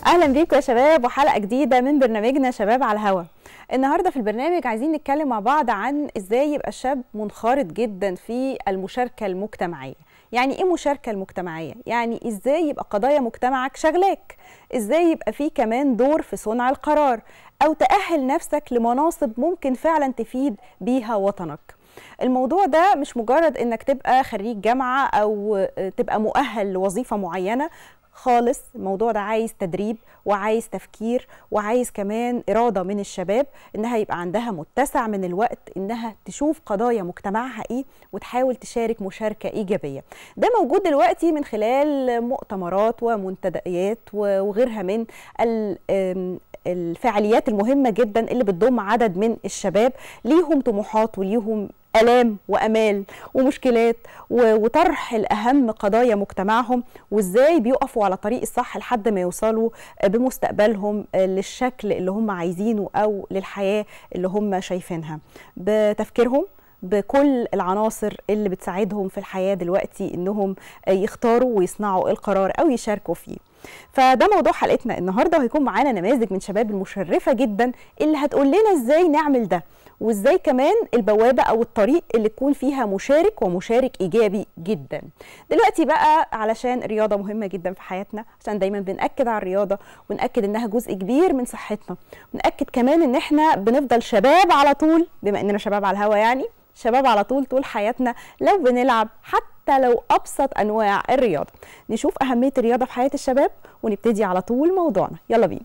اهلا بيكم يا شباب وحلقه جديده من برنامجنا شباب على الهوا النهارده في البرنامج عايزين نتكلم مع بعض عن ازاي يبقى الشاب منخرط جدا في المشاركه المجتمعيه يعني ايه مشاركه المجتمعيه يعني ازاي يبقى قضايا مجتمعك شغلاك ازاي يبقى في كمان دور في صنع القرار او تاهل نفسك لمناصب ممكن فعلا تفيد بيها وطنك الموضوع ده مش مجرد انك تبقى خريج جامعه او تبقى مؤهل لوظيفه معينه خالص الموضوع ده عايز تدريب وعايز تفكير وعايز كمان إرادة من الشباب إنها يبقى عندها متسع من الوقت إنها تشوف قضايا مجتمعها إيه وتحاول تشارك مشاركة إيجابية ده موجود دلوقتي من خلال مؤتمرات ومنتديات وغيرها من الفعاليات المهمة جدا اللي بتضم عدد من الشباب ليهم طموحات وليهم الام وامال ومشكلات وطرح الاهم قضايا مجتمعهم وازاي بيقفوا على طريق الصح لحد ما يوصلوا بمستقبلهم للشكل اللي هم عايزينه او للحياه اللي هم شايفينها بتفكيرهم بكل العناصر اللي بتساعدهم في الحياه دلوقتي انهم يختاروا ويصنعوا القرار او يشاركوا فيه فده موضوع حلقتنا النهارده وهيكون معانا نماذج من شباب المشرفه جدا اللي هتقول لنا ازاي نعمل ده وازاي كمان البوابه او الطريق اللي تكون فيها مشارك ومشارك ايجابي جدا دلوقتي بقى علشان الرياضه مهمه جدا في حياتنا عشان دايما بناكد على الرياضه وناكد انها جزء كبير من صحتنا وناكد كمان ان احنا بنفضل شباب على طول بما اننا شباب على الهوا يعني شباب على طول طول حياتنا لو بنلعب حتى لو ابسط انواع الرياضه نشوف اهميه الرياضه في حياه الشباب ونبتدي على طول موضوعنا يلا بينا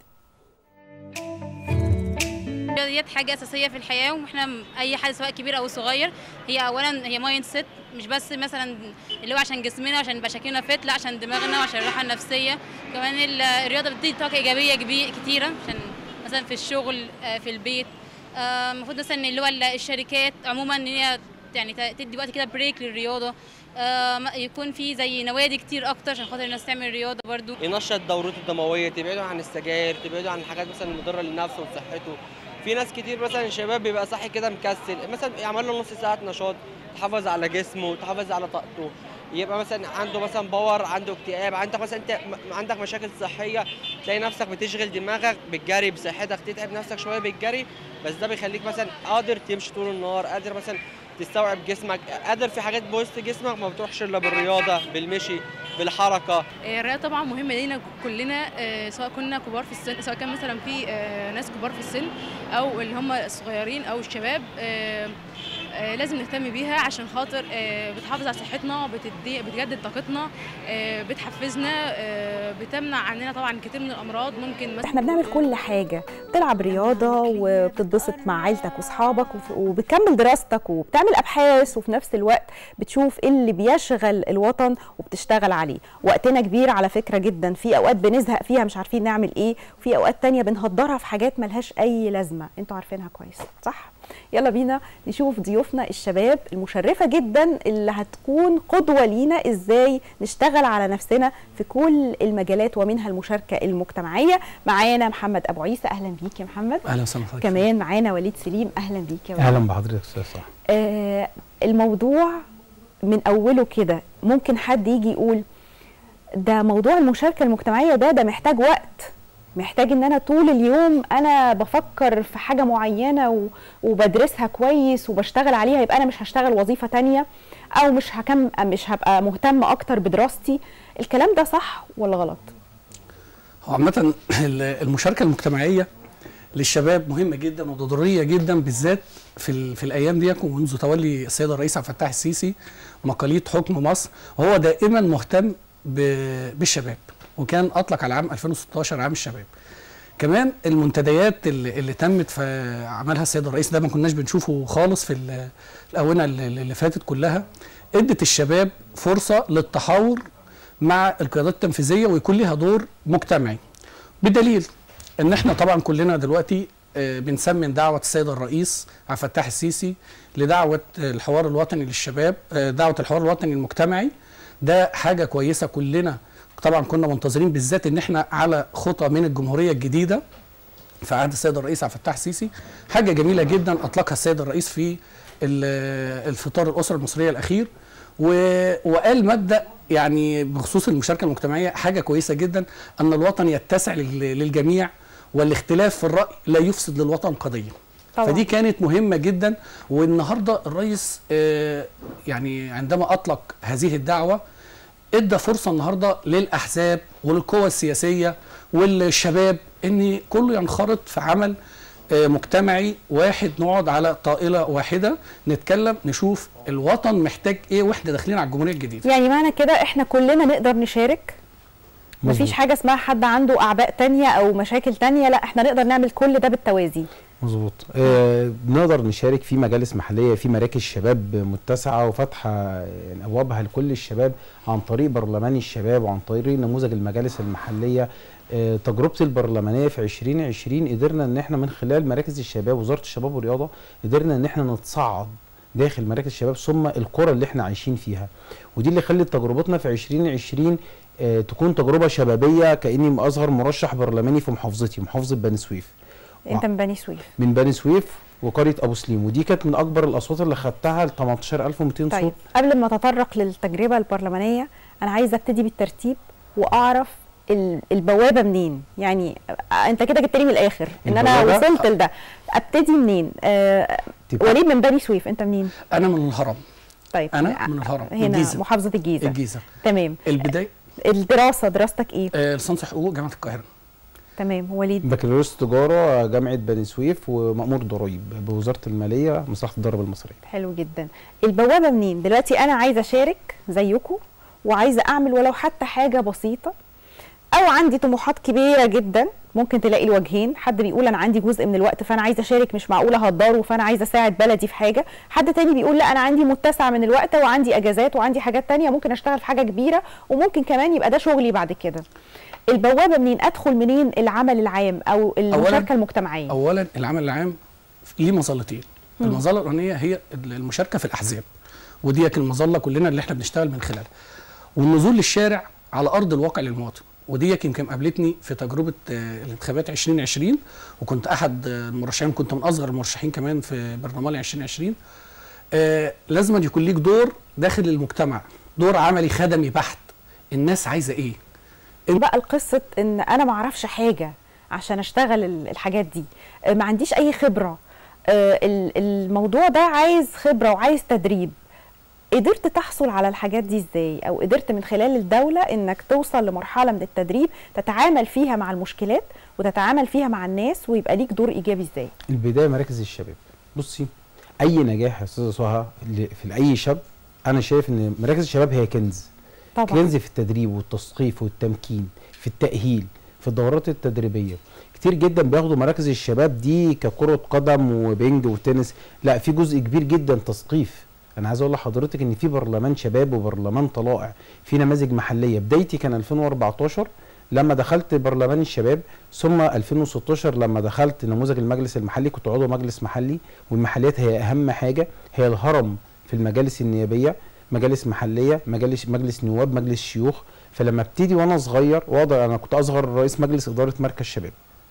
ديت حاجه اساسيه في الحياه واحنا اي حد سواء كبير او صغير هي اولا هي مايند سيت مش بس مثلا اللي هو عشان جسمنا عشان يبقى شكلنا فت لا عشان دماغنا وعشان الراحه النفسيه كمان الرياضه بتدي طاقه ايجابيه كتيره عشان مثلا في الشغل في البيت المفروض مثلا اللي هو الشركات عموما ان هي يعني تدي وقت كده بريك للرياضه يكون في زي نوادي كتير اكتر عشان خاطر الناس تعمل رياضه برضو ينشط دورته الدمويه تبعدوا عن السجاير تبعدوا عن الحاجات مثلا المضره لنفسه وصحته في ناس كتير مثلا الشباب بيبقى صاحي كده مكسل مثلا يعمل له نص ساعه نشاط تحافظ على جسمه تحافظ على طاقته يبقى مثلا عنده مثلا باور عنده اكتئاب عندك مثلا انت عندك مشاكل صحيه تلاقي نفسك بتشغل دماغك بالجري بصحتك تتعب نفسك شويه بالجري بس ده بيخليك مثلا قادر تمشي طول النهار قادر مثلا تستوعب جسمك قادر في حاجات بوسط جسمك ما بتروحش الا بالرياضه بالمشي بالحركه الرياضه طبعا مهمه لينا كلنا سواء كنا كبار في السن سواء كان مثلا في ناس كبار في السن او اللي هم الصغيرين او الشباب لازم نهتم بيها عشان خاطر بتحافظ على صحتنا بتدي بتجدد طاقتنا بتحفزنا بتمنع عننا طبعا كتير من الامراض ممكن احنا بنعمل كل حاجه بتلعب رياضه وبتتبسط مع عيلتك واصحابك وبتكمل دراستك وبتعمل ابحاث وفي نفس الوقت بتشوف ايه اللي بيشغل الوطن وبتشتغل عليه وقتنا كبير على فكره جدا في اوقات بنزهق فيها مش عارفين نعمل ايه وفي اوقات تانية بنهدرها في حاجات ملهاش اي لازمه انتوا عارفينها كويس صح يلا بينا نشوف ضيوفنا الشباب المشرفة جدا اللي هتكون قدوة لينا ازاي نشتغل على نفسنا في كل المجالات ومنها المشاركة المجتمعية معانا محمد ابو عيسى اهلا بيك يا محمد اهلا وسهلا كمان معانا وليد سليم اهلا بيك يا وليد اهلا بحضرتك استاذ صح آه الموضوع من اوله كده ممكن حد يجي يقول ده موضوع المشاركة المجتمعية ده ده محتاج وقت محتاج ان انا طول اليوم انا بفكر في حاجه معينه وبدرسها كويس وبشتغل عليها يبقى انا مش هشتغل وظيفه تانية او مش هكم مش هبقى مهتم اكتر بدراستي الكلام ده صح ولا غلط هو عامه المشاركه المجتمعيه للشباب مهمه جدا وضروريه جدا بالذات في في الايام دي ومنذ تولي السيد الرئيس عبد الفتاح السيسي مقاليد حكم مصر وهو دائما مهتم بالشباب وكان اطلق على عام 2016 عام الشباب كمان المنتديات اللي, اللي تمت في عملها السيد الرئيس ده ما كناش بنشوفه خالص في الاونه اللي فاتت كلها ادت الشباب فرصه للتحاور مع القيادات التنفيذيه ويكون لها دور مجتمعي بدليل ان احنا طبعا كلنا دلوقتي بنسمن دعوه السيد الرئيس عبد الفتاح السيسي لدعوه الحوار الوطني للشباب دعوه الحوار الوطني المجتمعي ده حاجه كويسه كلنا طبعا كنا منتظرين بالذات ان احنا على خطى من الجمهوريه الجديده في عهد السيد الرئيس عبد الفتاح السيسي حاجه جميله جدا اطلقها السيد الرئيس في الفطار الاسره المصريه الاخير وقال مبدا يعني بخصوص المشاركه المجتمعيه حاجه كويسه جدا ان الوطن يتسع لل- للجميع والاختلاف في الراي لا يفسد للوطن قضيه طبعا. فدي كانت مهمه جدا والنهارده الرئيس آه، يعني عندما اطلق هذه الدعوه ادى فرصه النهارده للاحزاب وللقوى السياسيه والشباب ان كله ينخرط في عمل آه، مجتمعي واحد نقعد على طائله واحده نتكلم نشوف الوطن محتاج ايه واحنا داخلين على الجمهوريه الجديده يعني معنى كده احنا كلنا نقدر نشارك مفيش مظبوط. حاجه اسمها حد عنده اعباء تانية او مشاكل تانية لا احنا نقدر نعمل كل ده بالتوازي مظبوط آه بنقدر نشارك في مجالس محليه في مراكز شباب متسعه وفاتحه يعني ابوابها لكل الشباب عن طريق برلمان الشباب وعن طريق نموذج المجالس المحليه آه تجربتي البرلمانيه في 2020 قدرنا ان احنا من خلال مراكز الشباب وزاره الشباب والرياضه قدرنا ان احنا نتصعد داخل مراكز الشباب ثم القرى اللي احنا عايشين فيها ودي اللي خلت تجربتنا في 2020 آه تكون تجربه شبابيه كاني اصغر مرشح برلماني في محافظتي محافظه بني سويف انت من بني سويف من بني سويف وقريه ابو سليم ودي كانت من اكبر الاصوات اللي خدتها ل 18200 طيب صوت قبل ما اتطرق للتجربه البرلمانيه انا عايزه ابتدي بالترتيب واعرف ال- البوابه منين يعني آه، انت كده جبت لي من الاخر ان انا البوابة؟ وصلت لده ابتدي منين آه تبقى- وليد من بني سويف انت منين انا من الهرم طيب انا من الهرم هنا الجيزة. محافظه الجيزه الجيزه تمام البدايه الدراسه دراستك ايه آه، لسانس حقوق جامعه القاهره تمام وليد بكالوريوس تجاره جامعه بني سويف ومأمور ضرايب بوزاره الماليه مصلحه الضرائب المصريه حلو جدا البوابه منين دلوقتي انا عايزه اشارك زيكم وعايزه اعمل ولو حتى حاجه بسيطه او عندي طموحات كبيره جدا ممكن تلاقي الوجهين حد بيقول انا عندي جزء من الوقت فانا عايزه اشارك مش معقوله هتضاره فانا عايزه اساعد بلدي في حاجه حد تاني بيقول لا انا عندي متسع من الوقت وعندي اجازات وعندي حاجات تانية ممكن اشتغل في حاجه كبيره وممكن كمان يبقى ده شغلي بعد كده البوابه منين ادخل منين العمل العام او المشاركه المجتمعيه اولا العمل العام ليه مظلتين المظله الاولانيه هي المشاركه في الاحزاب ودي المظله كلنا اللي احنا بنشتغل من خلالها والنزول للشارع على ارض الواقع للمواطن ودي يمكن قابلتني في تجربه آه، الانتخابات 2020 وكنت احد آه، المرشحين كنت من اصغر المرشحين كمان في برلمان 2020 آه لازم يكون ليك دور داخل المجتمع دور عملي خدمي بحت الناس عايزه ايه بقى القصه ان انا ما اعرفش حاجه عشان اشتغل ال- الحاجات دي آه، ما عنديش اي خبره آه، ال- الموضوع ده عايز خبره وعايز تدريب قدرت تحصل على الحاجات دي ازاي او قدرت من خلال الدوله انك توصل لمرحله من التدريب تتعامل فيها مع المشكلات وتتعامل فيها مع الناس ويبقى ليك دور ايجابي ازاي البدايه مراكز الشباب بصي اي نجاح يا استاذه سهى ل- في اي شاب انا شايف ان مراكز الشباب هي كنز طبعا كنز في التدريب والتثقيف والتمكين في التأهيل في الدورات التدريبية كتير جدا بياخدوا مراكز الشباب دي ككرة قدم وبنج وتنس لا في جزء كبير جدا تثقيف انا عايز اقول لحضرتك ان في برلمان شباب وبرلمان طلائع في نماذج محليه بدايتي كان 2014 لما دخلت برلمان الشباب ثم 2016 لما دخلت نموذج المجلس المحلي كنت عضو مجلس محلي والمحليات هي اهم حاجه هي الهرم في المجالس النيابيه مجالس محليه مجالس مجلس نواب مجلس شيوخ فلما ابتدي وانا صغير واقدر انا كنت اصغر رئيس مجلس اداره مركز شباب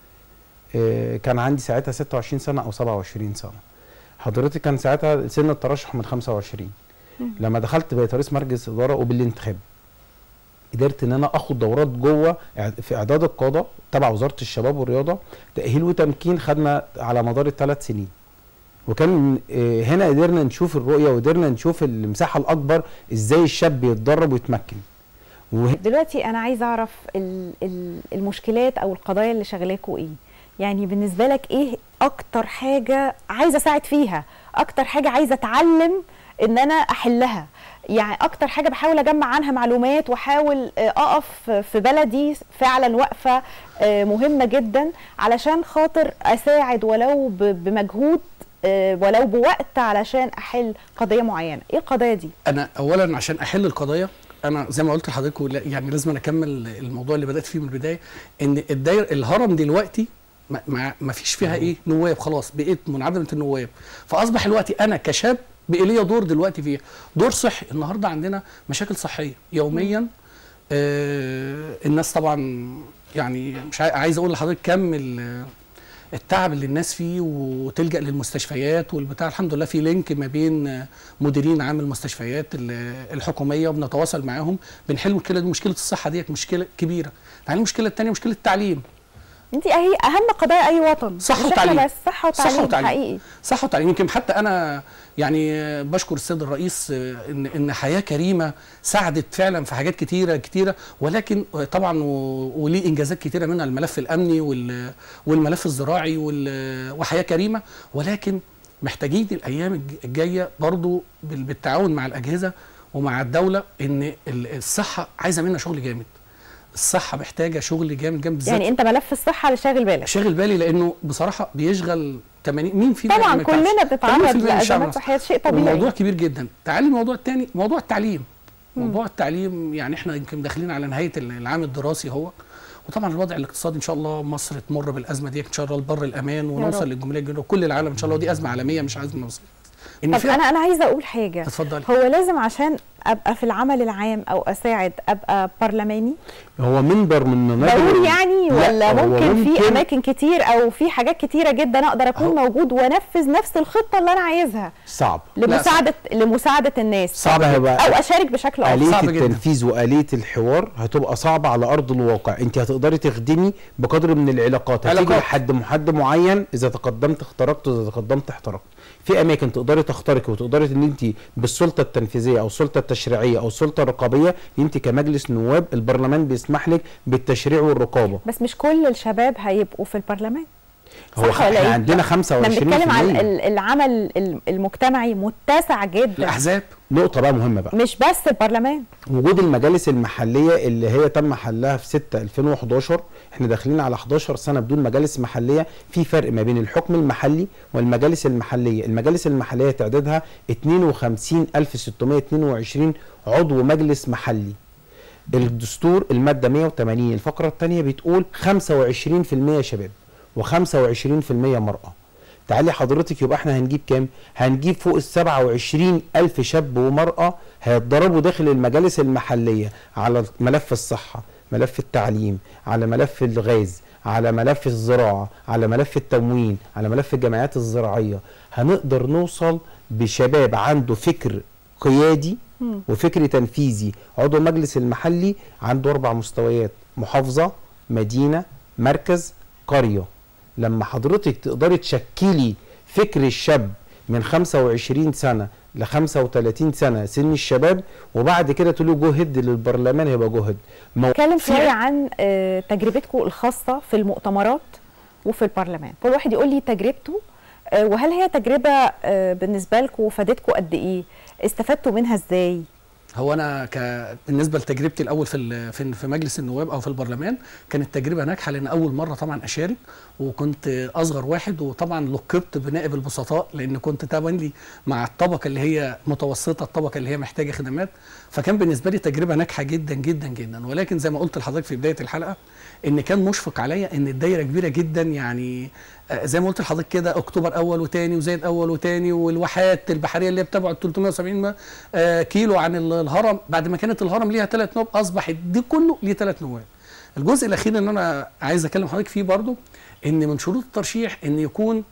آه، كان عندي ساعتها 26 سنه او 27 سنه حضرتك كان ساعتها سن الترشح من 25 لما دخلت بقيت رئيس مجلس اداره وبالانتخاب قدرت ان انا اخد دورات جوه إعد- في اعداد القاده تبع وزاره الشباب والرياضه تاهيل وتمكين خدنا على مدار الثلاث سنين وكان آه، هنا قدرنا نشوف الرؤيه وقدرنا نشوف المساحه الاكبر ازاي الشاب بيتدرب ويتمكن وه- دلوقتي انا عايزه اعرف ال- ال- المشكلات او القضايا اللي شغلاكوا ايه يعني بالنسبه لك ايه اكتر حاجه عايزه اساعد فيها اكتر حاجه عايزه اتعلم ان انا احلها يعني اكتر حاجه بحاول اجمع عنها معلومات واحاول آه، اقف في بلدي فعلا وقفه آه، مهمه جدا علشان خاطر اساعد ولو ب- بمجهود آه، ولو بوقت علشان احل قضيه معينه ايه القضيه دي انا اولا عشان احل القضايا انا زي ما قلت لحضرتك ولا- يعني لازم أنا اكمل الموضوع اللي بدات فيه من البدايه ان الداير الهرم دلوقتي ما, ما, ما فيش فيها ايه نواب خلاص بقيت منعدمه النواب فاصبح الوقت انا كشاب بقى ليا دور دلوقتي فيها دور صحي النهارده عندنا مشاكل صحيه يوميا آه الناس طبعا يعني مش عاي- عايز اقول لحضرتك كم ال- التعب اللي الناس فيه وتلجا للمستشفيات والبتاع الحمد لله في لينك ما بين آه، مديرين عام المستشفيات ال- الحكوميه وبنتواصل معاهم بنحل المشكله دي مشكله الصحه ديت مشكله كبيره تعالى المشكله الثانيه مشكله التعليم انت اهي اهم قضايا اي وطن صحة مش إحنا وتعليم. بس صحه وتعليم, صحة وتعليم. حقيقي صح وتعليم يمكن حتى انا يعني آه، بشكر السيد الرئيس آه، ان ان حياه كريمه ساعدت فعلا في حاجات كتيره كتيره ولكن آه، طبعا و- وليه انجازات كتيره منها الملف الامني وال- والملف الزراعي وال- وحياه كريمه ولكن محتاجين الايام الج- الجايه برضو بال- بالتعاون مع الاجهزه ومع الدوله ان ال- الصحه عايزه منا شغل جامد الصحه محتاجه شغل جامد جامد بالذات يعني انت ملف الصحه اللي شاغل بالك شاغل بالي لانه بصراحه بيشغل 80 مين فينا طبعا ما يتعبش؟ كلنا 80% بنتعرض من الشعب لازمات المصري. صحيه شيء طبيعي الموضوع كبير جدا تعالي الموضوع الثاني موضوع التعليم موضوع التعليم يعني احنا يمكن داخلين على نهايه العام الدراسي هو وطبعا الوضع الاقتصادي ان شاء الله مصر تمر بالازمه دي ان شاء الله لبر الامان رب. ونوصل للجمهوريه الجديده وكل العالم ان شاء الله ودي ازمه عالميه مش ازمه مصريه ان طب في انا انا عايزه اقول حاجه اتفضلي هو لازم عشان ابقى في العمل العام او اساعد ابقى برلماني هو منبر من منابر بقول يعني لا، ولا هو ممكن, في ممكن- اماكن كتير او في حاجات كتيره جدا اقدر اكون أهو. موجود وانفذ نفس الخطه اللي انا عايزها صعب لمساعده لمساعده الناس صعب هيبقى او اشارك بشكل افضل آلية صعب جدا. التنفيذ وآلية الحوار هتبقى صعبة على أرض الواقع أنت هتقدري تخدمي بقدر من العلاقات هتيجي علاقات. لحد محد معين إذا تقدمت اخترقت وإذا تقدمت احترقت في أماكن تقدري تخترقي وتقدري إن أنت بالسلطة التنفيذية أو السلطة التشريعية أو السلطة الرقابية أنت كمجلس نواب البرلمان بيسمح لك بالتشريع والرقابة بس مش كل الشباب هيبقوا في البرلمان هو صح ولا احنا إيه؟ عندنا احنا 25% بنتكلم على ال- العمل ال- المجتمعي متسع جدا الاحزاب نقطة بقى مهمة بقى مش بس البرلمان وجود المجالس المحليه اللي هي تم حلها في 6 2011 احنا داخلين على 11 سنه بدون مجالس محليه في فرق ما بين الحكم المحلي والمجالس المحليه المجالس المحليه تعدادها 52622 عضو مجلس محلي الدستور الماده 180 الفقره الثانيه بتقول 25% شباب و25% مراه تعالي حضرتك يبقى احنا هنجيب كام؟ هنجيب فوق ال 27 ألف شاب ومرأة هيتضربوا داخل المجالس المحلية على ملف الصحة ملف التعليم على ملف الغاز على ملف الزراعة على ملف التموين على ملف الجمعيات الزراعية هنقدر نوصل بشباب عنده فكر قيادي وفكر تنفيذي عضو المجلس المحلي عنده أربع مستويات محافظة مدينة مركز قرية لما حضرتك تقدري تشكلي فكر الشاب من 25 سنة ل 35 سنة سن الشباب وبعد كده تقولوا جهد للبرلمان هيبقى جهد مو... نتكلم في- شويه عن آه، تجربتكم الخاصه في المؤتمرات وفي البرلمان كل واحد يقول لي تجربته آه، وهل هي تجربه آه، بالنسبه لكم فادتكم قد ايه استفدتوا منها ازاي هو انا ك... بالنسبه لتجربتي الاول في ال- في في مجلس النواب او في البرلمان كانت تجربه ناجحه لان اول مره طبعا اشارك وكنت اصغر واحد وطبعا لقبت بنائب البسطاء لان كنت تبني مع الطبقه اللي هي متوسطه الطبقه اللي هي محتاجه خدمات فكان بالنسبه لي تجربه ناجحه جدا جدا جدا ولكن زي ما قلت لحضرتك في بدايه الحلقه ان كان مشفق عليا ان الدايره كبيره جدا يعني آه، زي ما قلت لحضرتك كده اكتوبر اول وتاني وزايد اول وتاني والواحات البحريه اللي هي بتبعد 370 آه، كيلو عن ال- الهرم بعد ما كانت الهرم ليها ثلاث نواب اصبحت دي كله ليه ثلاث نواب الجزء الاخير اللي انا عايز اكلم حضرتك فيه برضو ان من شروط الترشيح ان يكون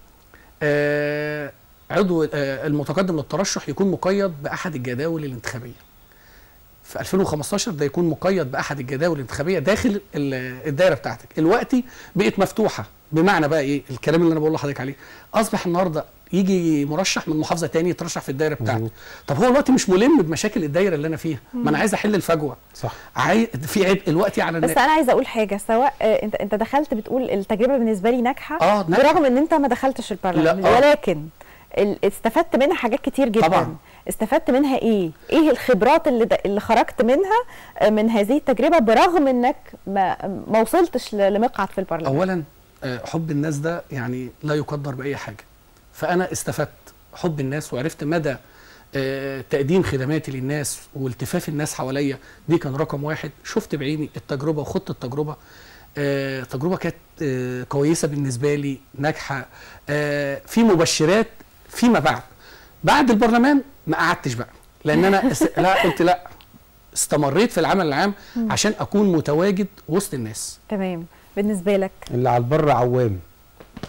آه، عضو آه، المتقدم للترشح يكون مقيد باحد الجداول الانتخابيه في 2015 ده يكون مقيد باحد الجداول الانتخابيه داخل ال- الدايره بتاعتك دلوقتي بقت مفتوحه بمعنى بقى ايه الكلام اللي انا بقول لحضرتك عليه اصبح النهارده يجي مرشح من محافظه تاني يترشح في الدايره بتاعته مظبوط. طب هو دلوقتي مش ملم بمشاكل الدايره اللي انا فيها ما انا عايز احل الفجوه صح عاي... في عبء دلوقتي على بس الناس انا عايزه اقول حاجه سواء آه، انت انت دخلت بتقول التجربه بالنسبه لي ناجحه اه ناجحة. برغم ان انت ما دخلتش البرلمان لا، آه. ولكن ال- استفدت منها حاجات كتير جدا طبعاً. استفدت منها ايه ايه الخبرات اللي د... اللي خرجت منها آه، من هذه التجربه برغم انك ما ما وصلتش ل- لمقعد في البرلمان اولا آه، حب الناس ده يعني لا يقدر باي حاجه فانا استفدت حب الناس وعرفت مدى آه، تقديم خدماتي للناس والتفاف الناس حواليا دي كان رقم واحد شفت بعيني التجربه وخدت التجربه آه، تجربه كانت آه، كويسه بالنسبه لي ناجحه آه، في مبشرات فيما بعد بعد البرلمان ما قعدتش بقى لان انا اس- لا قلت لا استمريت في العمل العام عشان اكون متواجد وسط الناس تمام بالنسبه لك اللي على البر عوام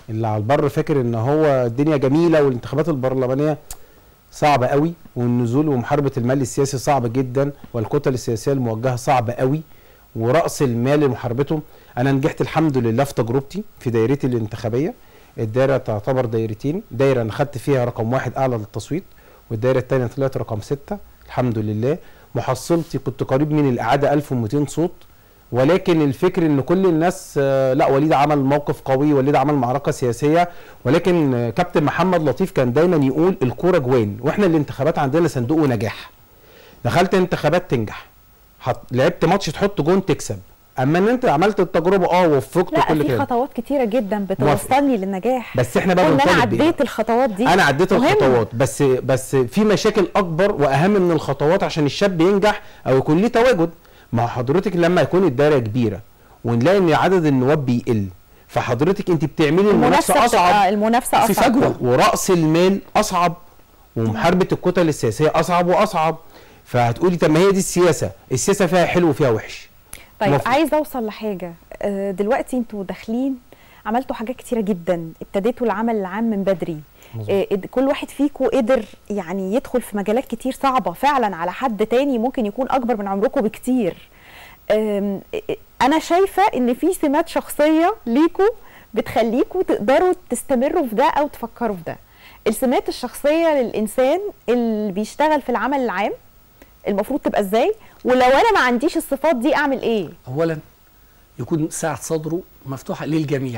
اللي على البر فاكر ان هو الدنيا جميله والانتخابات البرلمانيه صعبه قوي والنزول ومحاربه المال السياسي صعب جدا والكتل السياسيه الموجهه صعبه قوي وراس المال لمحاربته انا نجحت الحمد لله في تجربتي في دايرتي الانتخابيه الدايره تعتبر دايرتين دايره انا خدت فيها رقم واحد اعلى للتصويت والدايره الثانيه طلعت رقم ستة الحمد لله محصلتي كنت قريب من الاعاده 1200 صوت ولكن الفكر ان كل الناس آه، لا وليد عمل موقف قوي وليد عمل معركه سياسيه ولكن آه، كابتن محمد لطيف كان دايما يقول الكوره جوان واحنا الانتخابات عندنا صندوق ونجاح دخلت انتخابات تنجح حط... لعبت ماتش تحط جون تكسب اما ان انت عملت التجربه اه وفقت لا كل في كده خطوات كتيره جدا موافق. بتوصلني للنجاح بس احنا بقى وان انا بنطالب بإيه؟ عديت الخطوات دي انا عديت مهمة. الخطوات بس بس في مشاكل اكبر واهم من الخطوات عشان الشاب ينجح او يكون ليه تواجد ما هو حضرتك لما يكون الدايره كبيره ونلاقي ان عدد النواب بيقل فحضرتك انت بتعملي المنافسه المنافسه اصعب بتبقى المنافسه في اصعب فجوه وراس المال اصعب ومحاربه الكتل السياسيه اصعب واصعب فهتقولي طب ما هي دي السياسه السياسه فيها حلو وفيها وحش طيب موافق. عايزه اوصل لحاجه آه، دلوقتي انتوا داخلين عملتوا حاجات كتيره جدا ابتديتوا العمل العام من بدري آه، إد- كل واحد فيكم قدر يعني يدخل في مجالات كتير صعبه فعلا على حد تاني ممكن يكون اكبر من عمركم بكتير آم، إ- انا شايفه ان في سمات شخصيه ليكوا بتخليكوا تقدروا تستمروا في ده او تفكروا في ده السمات الشخصيه للانسان اللي بيشتغل في العمل العام المفروض تبقى ازاي ولو انا ما عنديش الصفات دي اعمل ايه اولا يكون ساعه صدره مفتوحه للجميع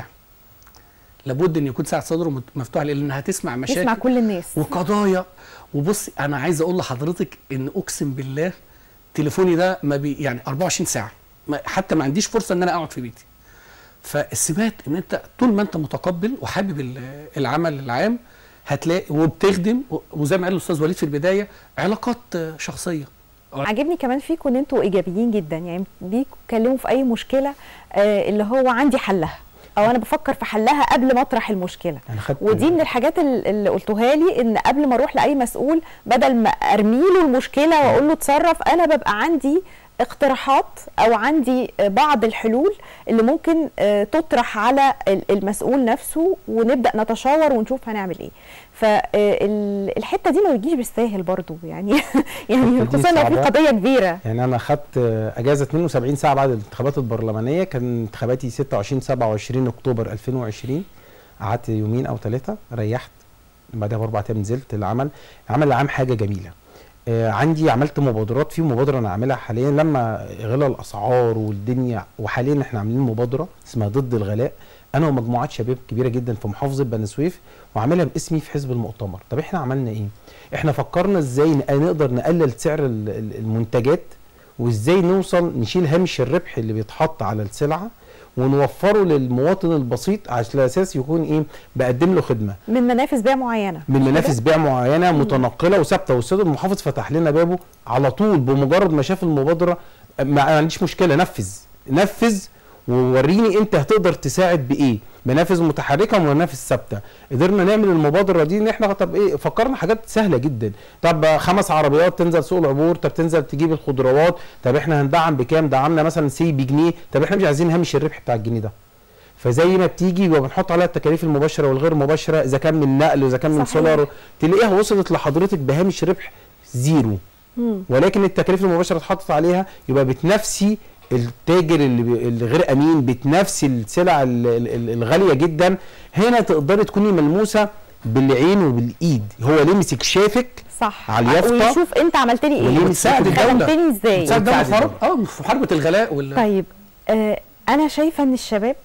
لابد ان يكون ساعه صدره مت- مفتوحه لان هتسمع مشاكل يسمع كل الناس وقضايا وبصي انا عايز اقول لحضرتك ان اقسم بالله تليفوني ده ما بي يعني 24 ساعه ما حتى ما عنديش فرصه ان انا اقعد في بيتي فالسمات ان انت طول ما انت متقبل وحابب ال- العمل العام هتلاقي وبتخدم و- وزي ما قال الاستاذ وليد في البدايه علاقات آه، شخصيه عاجبني كمان فيكم ان انتوا ايجابيين جدا يعني بيتكلموا في اي مشكله آه اللي هو عندي حلها او انا بفكر في حلها قبل ما اطرح المشكله انا خدت ودي من الحاجات ال- اللي قلتوها لي ان قبل ما اروح لاي مسؤول بدل ما ارمي له المشكله واقول له اتصرف انا ببقى عندي اقتراحات او عندي آه، بعض الحلول اللي ممكن آه، تطرح على ال- المسؤول نفسه ونبدا نتشاور ونشوف هنعمل ايه فالحته دي ما بتجيش بالساهل برضو يعني يعني الحتة دي خصوصا لو في صعبة. قضيه كبيره يعني انا خدت آه، اجازه 72 ساعه بعد الانتخابات البرلمانيه كان انتخاباتي 26 27 اكتوبر 2020 قعدت يومين او ثلاثه ريحت بعدها باربع ايام نزلت العمل العمل العام حاجه جميله آه عندي عملت مبادرات في مبادره انا عاملها حاليا لما غلى الاسعار والدنيا وحاليا احنا عاملين مبادره اسمها ضد الغلاء انا ومجموعات شباب كبيره جدا في محافظه بني سويف وعاملها باسمي في حزب المؤتمر طب احنا عملنا ايه احنا فكرنا ازاي ن- نقدر نقلل سعر ال- ال- المنتجات وازاي نوصل نشيل هامش الربح اللي بيتحط على السلعه ونوفره للمواطن البسيط على اساس يكون ايه بقدم له خدمه من منافذ بيع معينه من منافذ بيع معينه متنقله وثابته والسيد المحافظ فتح لنا بابه على طول بمجرد ما شاف المبادره ما عنديش مشكله نفذ نفذ ووريني انت هتقدر تساعد بايه منافذ متحركه ومنافذ ثابته قدرنا نعمل المبادره دي ان احنا طب ايه فكرنا حاجات سهله جدا طب خمس عربيات تنزل سوق العبور طب تنزل تجيب الخضروات طب احنا هندعم بكام دعمنا مثلا سي بجنيه طب احنا مش عايزين هامش الربح بتاع الجنيه ده فزي ما بتيجي وبنحط عليها التكاليف المباشره والغير مباشره اذا كان من نقل واذا كان من صحيح. سولار تلاقيها وصلت لحضرتك بهامش ربح زيرو مم. ولكن التكاليف المباشره اتحطت عليها يبقى بتنافسي التاجر اللي بي- اللي غير امين بتنافسي السلع ال- ال- ال- الغاليه جدا هنا تقدري تكوني ملموسه بالعين وبالايد هو لمسك شافك صح على اليافطة. ويشوف انت عملت لي ايه وليه بتساعد الدولة. خدمتني ازاي بتساعد الدولة في بتساعد حرب اه في محاربه الغلاء وال طيب آه انا شايفه ان الشباب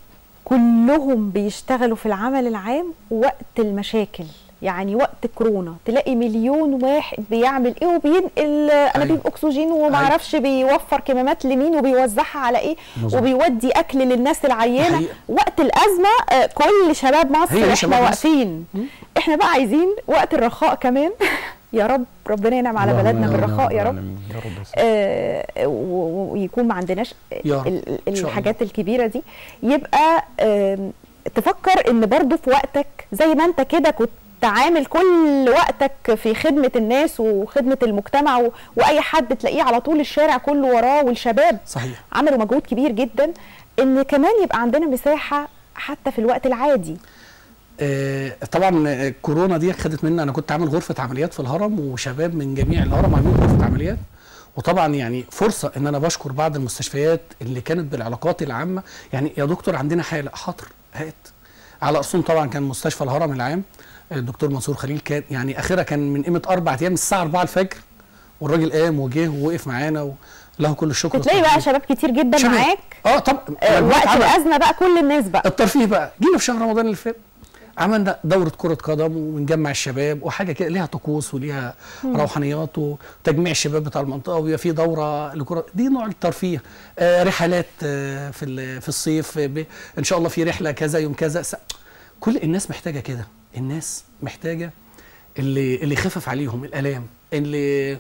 كلهم بيشتغلوا في العمل العام وقت المشاكل يعني وقت كورونا تلاقي مليون واحد بيعمل ايه وبينقل آه، انابيب اكسجين وما أيوة. اعرفش بيوفر كمامات لمين وبيوزعها على ايه مظبوط. وبيودي اكل للناس العيانه حقيقة. وقت الازمه آه، كل شباب هي مصر دي احنا شباب مصر. واقفين احنا بقى عايزين وقت الرخاء كمان يا رب ربنا ينعم على اللهم بلدنا آمين بالرخاء يا رب العالمين. يا رب يا سيدي. آه، و- ويكون ما عندناش يا رب. ال- ال- إن شاء الحاجات الكبيره دي يبقى آم، تفكر ان برضو في وقتك زي ما انت كده كنت عامل كل وقتك في خدمة الناس وخدمة المجتمع و... وأي حد تلاقيه على طول الشارع كله وراه والشباب صحيح عملوا مجهود كبير جدا إن كمان يبقى عندنا مساحة حتى في الوقت العادي آه، طبعا آه، كورونا دي خدت منا انا كنت عامل غرفه عمليات في الهرم وشباب من جميع الهرم عاملين غرفه عمليات وطبعا يعني فرصه ان انا بشكر بعض المستشفيات اللي كانت بالعلاقات العامه يعني يا دكتور عندنا حاله حاضر هات على راسهم طبعا كان مستشفى الهرم العام الدكتور منصور خليل كان يعني اخرها كان من قيمه اربع ايام الساعه 4 الفجر والراجل قام وجه ووقف معانا وله كل الشكر كنت تلاقي بقى شباب كتير جدا شباب. معاك اه طبعا آه، مجموعة وقت عمل. الازمه بقى كل الناس بقى الترفيه بقى جينا في شهر رمضان اللي فات عملنا دورة كرة قدم ونجمع الشباب وحاجة كده ليها طقوس وليها روحانيات وتجميع الشباب بتاع المنطقة ويبقى في دورة لكرة دي نوع الترفيه آه رحلات آه في ال- في الصيف آه، ب- إن شاء الله في رحلة كذا يوم كذا س- كل الناس محتاجة كده الناس محتاجة اللي اللي يخفف عليهم الآلام اللي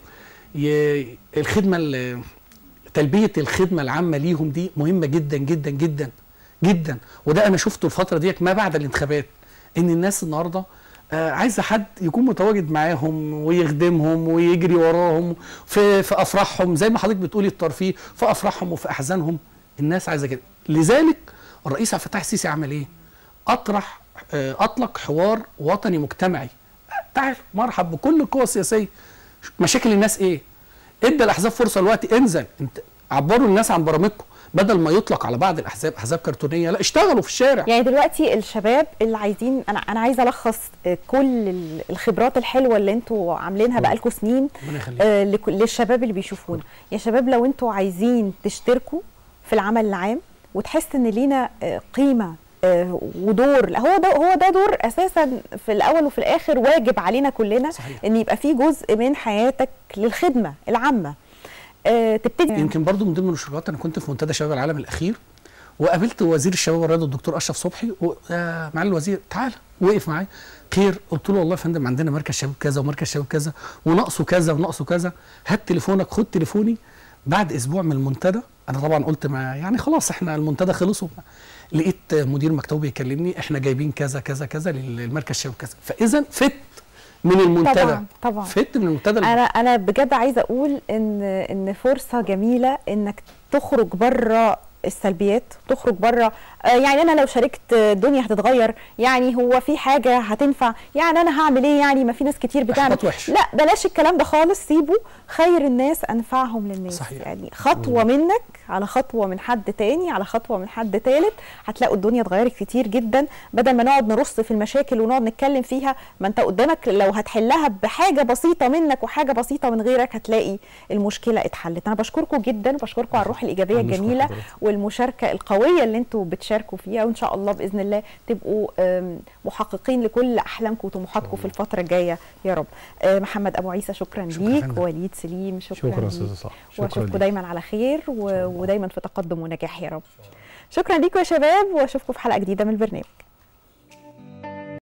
ي... الخدمة اللي تلبيه الخدمه العامه ليهم دي مهمه جدا جدا جدا جدا وده انا شفته الفتره ديت ما بعد الانتخابات ان الناس النهارده آه، عايزه حد يكون متواجد معاهم ويخدمهم ويجري وراهم في في افراحهم زي ما حضرتك بتقولي الترفيه في افراحهم وفي احزانهم الناس عايزه كده لذلك الرئيس عبد الفتاح السيسي عمل ايه؟ اطرح آه، اطلق حوار وطني مجتمعي تعال مرحب بكل القوى السياسيه مشاكل الناس ايه؟ ادى الاحزاب فرصه دلوقتي انزل انت عبروا الناس عن برامجكم بدل ما يطلق على بعض الاحزاب احزاب كرتونيه لا اشتغلوا في الشارع يعني دلوقتي الشباب اللي عايزين انا انا عايزه الخص آه، كل ال- الخبرات الحلوه اللي انتوا عاملينها بقالكم سنين ربنا يخليك آه، لك- للشباب اللي بيشوفونا يا شباب لو انتوا عايزين تشتركوا في العمل العام وتحس ان لينا آه، قيمه آه، ودور لا هو ده هو ده دور اساسا في الاول وفي الاخر واجب علينا كلنا صحيح. ان يبقى في جزء من حياتك للخدمه العامه آه، تبتدي يمكن برضو من ضمن المشروعات انا كنت في منتدى شباب العالم الاخير وقابلت وزير الشباب والرياضه الدكتور اشرف صبحي و- يا معالي الوزير تعالى وقف معايا خير قلت له والله يا فندم عندنا مركز شباب كذا ومركز شباب كذا وناقصه كذا وناقصه كذا هات تليفونك خد تليفوني بعد اسبوع من المنتدى انا طبعا قلت ما يعني خلاص احنا المنتدى خلص وبتاع. لقيت مدير مكتبه بيكلمني احنا جايبين كذا كذا كذا للمركز شباب كذا فاذا فت من المنتدى طبعا طبعا فت من المنتدى انا انا بجد عايزه اقول ان ان فرصه جميله انك تخرج بره السلبيات تخرج بره آه يعني انا لو شاركت آه، الدنيا هتتغير يعني هو في حاجه هتنفع يعني انا هعمل ايه يعني ما في ناس كتير بتعمل إحباط وحش. لا بلاش الكلام ده خالص سيبه خير الناس انفعهم للناس صحيح. يعني خطوه منك على خطوه من حد تاني على خطوه من حد تالت هتلاقوا الدنيا اتغيرت كتير جدا بدل ما نقعد نرص في المشاكل ونقعد نتكلم فيها ما انت قدامك لو هتحلها بحاجه بسيطه منك وحاجه بسيطه من غيرك هتلاقي المشكله اتحلت انا بشكركم جدا بشكركم على الروح الايجابيه بنشكر الجميله حضرتك. والمشاركه القويه اللي انتوا بتشاركوا فيها وان شاء الله باذن الله تبقوا آم، محققين لكل احلامكم وطموحاتكم في الفتره الجايه يا رب آه، محمد ابو عيسى شكرا شكرا ليك فندم. وليد سليم شكرا, شكرا ليك. استاذ صح شكرا واشوفكم ليك. دايما على خير و... ودايما في تقدم ونجاح يا رب شكرا ليكم يا شباب واشوفكم في حلقه جديده من البرنامج